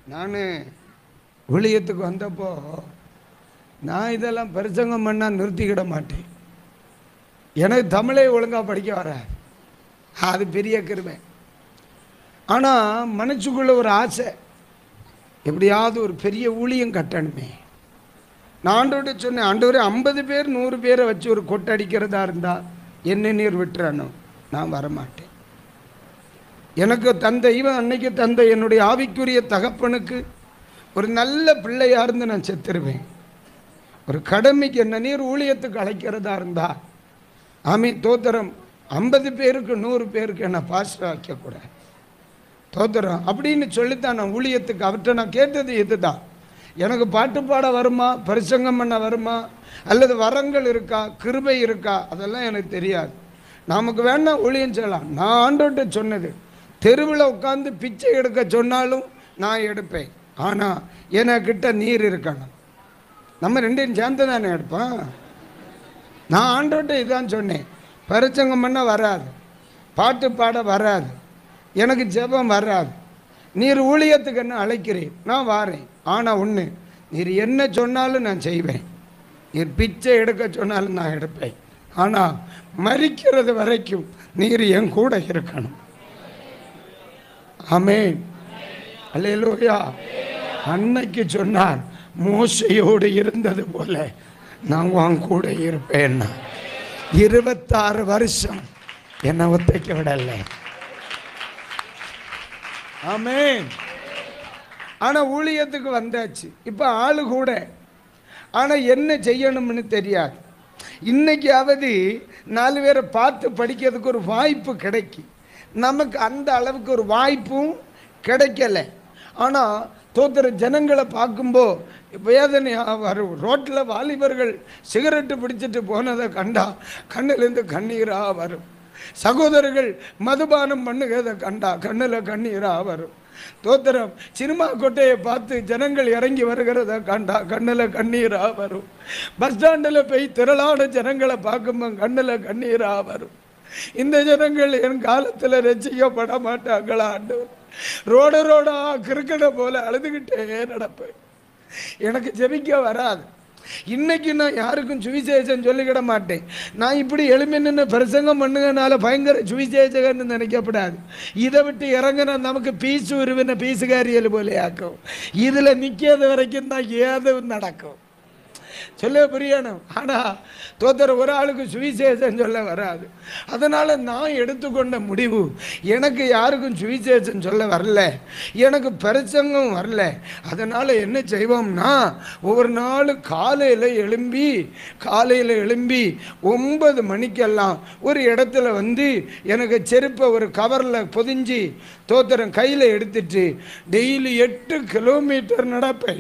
நான் ஊழியத்துக்கு வந்தப்போ நான் இதெல்லாம் பிரசங்கம் பண்ணால் நிறுத்திக்கிட மாட்டேன் எனக்கு தமிழே ஒழுங்காக படிக்க வராது அது பெரிய கிருமை ஆனால் மனசுக்குள்ள ஒரு ஆசை எப்படியாவது ஒரு பெரிய ஊழியம் கட்டணுமே நான் ஆண்டோட சொன்னேன் ஆண்டவரே ஐம்பது பேர் நூறு பேரை வச்சு ஒரு கொட்டடிக்கிறதா இருந்தால் என்ன நீர் விட்டுறணும் நான் வரமாட்டேன் எனக்கு தந்த இவன் அன்னைக்கு தந்த என்னுடைய ஆவிக்குரிய தகப்பனுக்கு ஒரு நல்ல பிள்ளையா இருந்து நான் செத்துருவேன் ஒரு கடமைக்கு என்ன நீர் ஊழியத்துக்கு அழைக்கிறதா இருந்தா ஆமி தோத்திரம் ஐம்பது பேருக்கு நூறு பேருக்கு என்ன பாஸ்டர் வைக்கக்கூடாது தோத்திரம் அப்படின்னு சொல்லித்தான் நான் ஊழியத்துக்கு அவர்கிட்ட நான் கேட்டது இதுதான் எனக்கு பாட்டு பாட வருமா பரிசங்கம் பண்ண வருமா அல்லது வரங்கள் இருக்கா கிருபை இருக்கா அதெல்லாம் எனக்கு தெரியாது நமக்கு வேணா ஊழியம் செய்யலாம் நான் ஆண்டோட்ட சொன்னது தெருவில் உட்காந்து பிச்சை எடுக்க சொன்னாலும் நான் எடுப்பேன் ஆனால் எனக்கிட்ட நீர் இருக்கணும் நம்ம ரெண்டையும் சேர்ந்து தானே எடுப்போம் நான் ஆண்டோட்ட இதான் சொன்னேன் பரிச்சங்கம் பண்ண வராது பாட்டு பாட வராது எனக்கு ஜெபம் வராது நீர் ஊழியத்துக்கு என்ன அழைக்கிறேன் நான் வாரேன் ஆனால் ஒன்று நீர் என்ன சொன்னாலும் நான் செய்வேன் நீர் பிச்சை எடுக்க சொன்னாலும் நான் எடுப்பேன் ஆனால் மறிக்கிறது வரைக்கும் நீர் என் கூட இருக்கணும் ஆமென் அல்லேலூயா அன்னைக்கு சொன்னார் மோசையோடு இருந்தது போல நான் உன் கூட இருப்பேன்னா இருபத்தாறு வருஷம் என்னை ஒத்தைக்க விடலை ஆமென் ஆனா ஊழியத்துக்கு வந்தாச்சு இப்போ ஆளு கூட ஆனா என்ன செய்யணும்னு தெரியாது இன்னைக்காவது நாலு பேரை பார்த்து படிக்கிறதுக்கு ஒரு வாய்ப்பு கிடைக்கும் நமக்கு அந்த அளவுக்கு ஒரு வாய்ப்பும் கிடைக்கல ஆனால் தோத்துற ஜனங்களை பார்க்கும்போ வேதனையாக வரும் ரோட்டில் வாலிபர்கள் சிகரெட்டு பிடிச்சிட்டு போனதை கண்டா கண்ணிலேருந்து கண்ணீராக வரும் சகோதரர்கள் மதுபானம் பண்ணுகிறத கண்டா கண்ணில் கண்ணீராக வரும் தோத்திரம் சினிமா கொட்டையை பார்த்து ஜனங்கள் இறங்கி வருகிறத கண்டா கண்ணில் கண்ணீராக வரும் பஸ் ஸ்டாண்டில் போய் திரளான ஜனங்களை பார்க்கும்போது கண்ணில் கண்ணீராக வரும் இந்த ஜனங்கள் என் காலத்தில் ரசிக்கப்பட மாட்டாங்களா ஆண்டவர் ரோடு ரோடா கிறுக்கடை போல அழுதுகிட்டே நடப்பேன் எனக்கு ஜெபிக்க வராது இன்னைக்கு நான் யாருக்கும் சுவிசேஷம் சொல்லிக்கிட மாட்டேன் நான் இப்படி எளிமை நின்று பிரசங்கம் பண்ணுங்கனால பயங்கர சுவிசேஷகன்னு நினைக்கப்படாது இதை விட்டு இறங்கினா நமக்கு பீசு உருவின பீசுகாரியல் போல ஆக்கும் இதில் நிற்காத வரைக்கும் தான் ஏது நடக்கும் சொல்ல புரியணும் ஆனால் தோத்தர் ஒரு ஆளுக்கு சுவிசேஷம் சொல்ல வராது அதனால் நான் எடுத்துக்கொண்ட முடிவு எனக்கு யாருக்கும் சுவிசேஷம் சொல்ல வரல எனக்கு பிரசங்கம் வரல அதனால் என்ன செய்வோம்னா ஒவ்வொரு நாள் காலையில் எழும்பி காலையில் எழும்பி ஒன்பது மணிக்கெல்லாம் ஒரு இடத்துல வந்து எனக்கு செருப்பை ஒரு கவரில் பொதிஞ்சு தோத்திரம் கையில் எடுத்துட்டு டெய்லி எட்டு கிலோமீட்டர் நடப்பேன்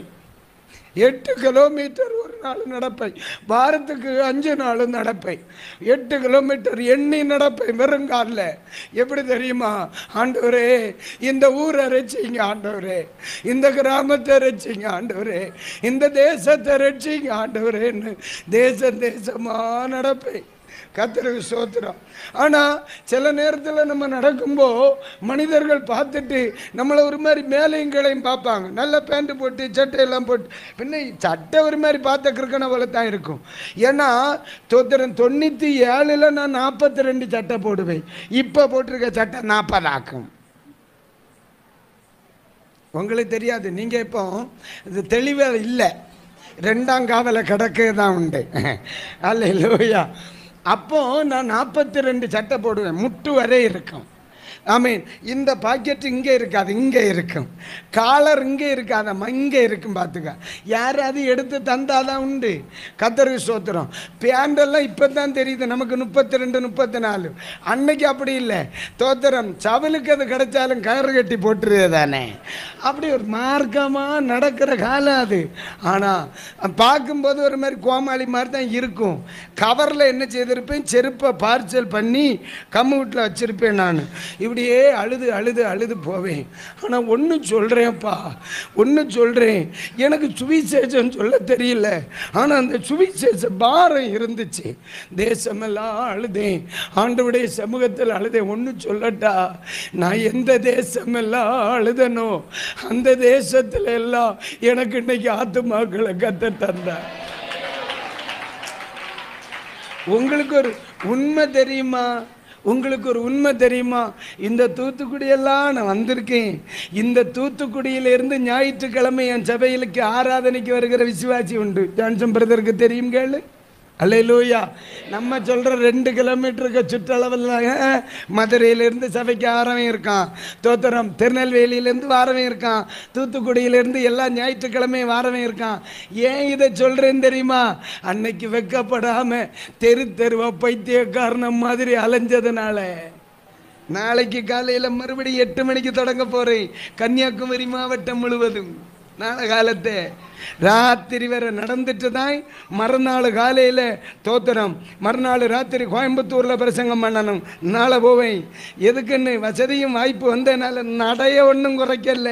எட்டு கிலோமீட்டர் ஒரு நாள் நடப்பேன் வாரத்துக்கு அஞ்சு நாள் நடப்பேன் எட்டு கிலோமீட்டர் எண்ணி நடப்பேன் வெறுங்காலில் எப்படி தெரியுமா ஆண்டவரே இந்த ஊரை ரசிங்க ஆண்டவரே இந்த கிராமத்தை ரசிங்க ஆண்டவரே இந்த தேசத்தை ரசிங்க ஆண்டவரேன்னு தேசம் தேசமாக நடப்பேன் கத்திரக்கு சோத்திரம் ஆனால் சில நேரத்தில் நம்ம நடக்கும்போ மனிதர்கள் பார்த்துட்டு நம்மளை ஒரு மாதிரி மேலையும் கீழையும் பார்ப்பாங்க நல்ல பேண்ட் போட்டு சட்டையெல்லாம் போட்டு பின்ன சட்டை ஒரு மாதிரி பார்த்த கிருக்கண போல தான் இருக்கும் ஏன்னா தோத்திரம் தொண்ணூற்றி ஏழில் நான் நாற்பத்தி ரெண்டு சட்டை போடுவேன் இப்போ போட்டிருக்க சட்டை நாற்பது ஆக்கும் உங்களுக்கு தெரியாது நீங்கள் இப்போ இது தெளிவாக இல்லை ரெண்டாம் காவலை கிடக்க தான் உண்டு அல்ல இல்லையா அப்போ நான் நாற்பத்தி ரெண்டு சட்டை போடுவேன் முட்டு வரை இருக்கும் ஐ மீன் இந்த பாக்கெட் இங்கே இருக்காது இங்கே இருக்கும் காலர் இங்கே இருக்காதம்மா இங்கே இருக்கும் பார்த்துக்க யாராவது எடுத்து தந்தாதான் உண்டு கத்தருக்கு சோத்திரம் பேண்டெல்லாம் இப்போ தான் தெரியுது நமக்கு முப்பத்தி ரெண்டு முப்பத்தி நாலு அன்னைக்கு அப்படி இல்லை தோத்திரம் சவலுக்கு அது கிடைச்சாலும் கயிறு கட்டி போட்டுருது தானே அப்படி ஒரு மார்க்கமாக நடக்கிற காலம் அது ஆனால் பார்க்கும்போது ஒரு மாதிரி கோமாளி மாதிரி தான் இருக்கும் கவரில் என்ன செய்திருப்பேன் செருப்பை பார்சல் பண்ணி கம்மு வீட்டில் வச்சுருப்பேன் நான் இப்படி இப்படியே அழுது அழுது அழுது போவேன் ஆனால் ஒன்று சொல்கிறேன்ப்பா ஒன்று சொல்கிறேன் எனக்கு சுவிசேஷம் சொல்ல தெரியல ஆனால் அந்த சுவிசேஷ பாரம் இருந்துச்சு தேசமெல்லாம் அழுதேன் ஆண்டவுடைய சமூகத்தில் அழுதேன் ஒன்று சொல்லட்டா நான் எந்த தேசமெல்லாம் அழுதனோ அந்த தேசத்துல எல்லாம் எனக்கு இன்னைக்கு ஆத்துமாக்களை கத்த தந்தார் உங்களுக்கு ஒரு உண்மை தெரியுமா உங்களுக்கு ஒரு உண்மை தெரியுமா இந்த தூத்துக்குடியெல்லாம் நான் வந்திருக்கேன் இந்த தூத்துக்குடியிலிருந்து ஞாயிற்றுக்கிழமை என் சபையிலுக்கு ஆராதனைக்கு வருகிற விசுவாசி உண்டு ஜான்சன் பிரதருக்கு தெரியும் கேளு அல்லையிலூயா நம்ம சொல்கிற ரெண்டு கிலோமீட்டருக்கு சுற்றளவில் மதுரையிலேருந்து சபைக்கு ஆரவன் இருக்கான் தோத்திரம் திருநெல்வேலியிலேருந்து வாரவன் இருக்கான் தூத்துக்குடியிலேருந்து எல்லா ஞாயிற்றுக்கிழமையும் வாரவன் இருக்கான் ஏன் இதை சொல்கிறேன்னு தெரியுமா அன்னைக்கு வெக்கப்படாமல் தெரு தெருவா பைத்தியக்காரன மாதிரி அலைஞ்சதுனால நாளைக்கு காலையில் மறுபடியும் எட்டு மணிக்கு தொடங்க போகிறேன் கன்னியாகுமரி மாவட்டம் முழுவதும் நாளை காலத்தை ராத்திரி வரை நடந்துட்டு தான் மறுநாள் காலையில் தோத்திரம் மறுநாள் ராத்திரி கோயம்புத்தூரில் பிரசங்கம் பண்ணணும் நாளை போவேன் எதுக்குன்னு வசதியும் வாய்ப்பு வந்ததுனால நடைய ஒன்றும் குறைக்கல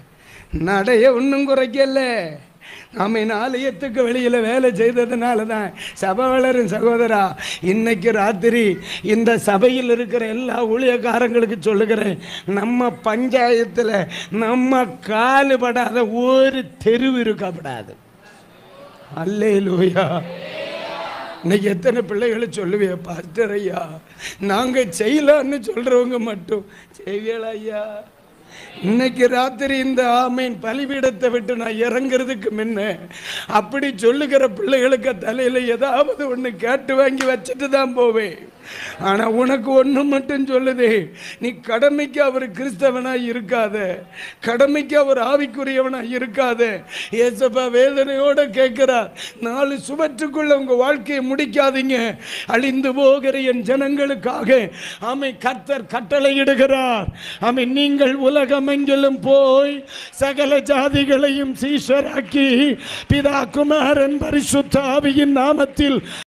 நடைய ஒன்றும் குறைக்கல நாம இந்த ஆலயத்துக்கு வெளியில் வேலை செய்ததுனால தான் சபை வளரும் சகோதரா இன்னைக்கு ராத்திரி இந்த சபையில் இருக்கிற எல்லா ஊழியக்காரங்களுக்கு சொல்லுகிறேன் நம்ம பஞ்சாயத்தில் நம்ம காலுபடாத ஒரு தெருவு இருக்கப்படாது அல்லே லூயா இன்னைக்கு எத்தனை பிள்ளைகளை சொல்லுவிய பாஸ்டர் ஐயா நாங்கள் செய்யலான்னு சொல்கிறவங்க மட்டும் செய்வீங்களா ஐயா இன்னைக்கு ராத்திரி இந்த ஆமீன் பலிபீடத்தை விட்டு நான் இறங்குறதுக்கு முன்ன அப்படி சொல்லுகிற பிள்ளைகளுக்கு தலையில் ஏதாவது ஒன்று கேட்டு வாங்கி வச்சுட்டு தான் போவேன் ஆனால் உனக்கு ஒன்று மட்டும் சொல்லுது நீ கடமைக்கு அவர் கிறிஸ்தவனாக இருக்காத கடமைக்கு அவர் ஆவிக்குரியவனாக இருக்காத ஏசப்பா வேதனையோட கேட்கிறார் நாலு சுவற்றுக்குள்ள உங்க வாழ்க்கையை முடிக்காதீங்க அழிந்து போகிற என் ஜனங்களுக்காக ஆமை கர்த்தர் கட்டளையிடுகிறார் ஆமை நீங்கள் உலகமெங்கிலும் போய் சகல ஜாதிகளையும் சீஷராக்கி பிதா குமாரன் பரிசுத்த ஆவியின் நாமத்தில்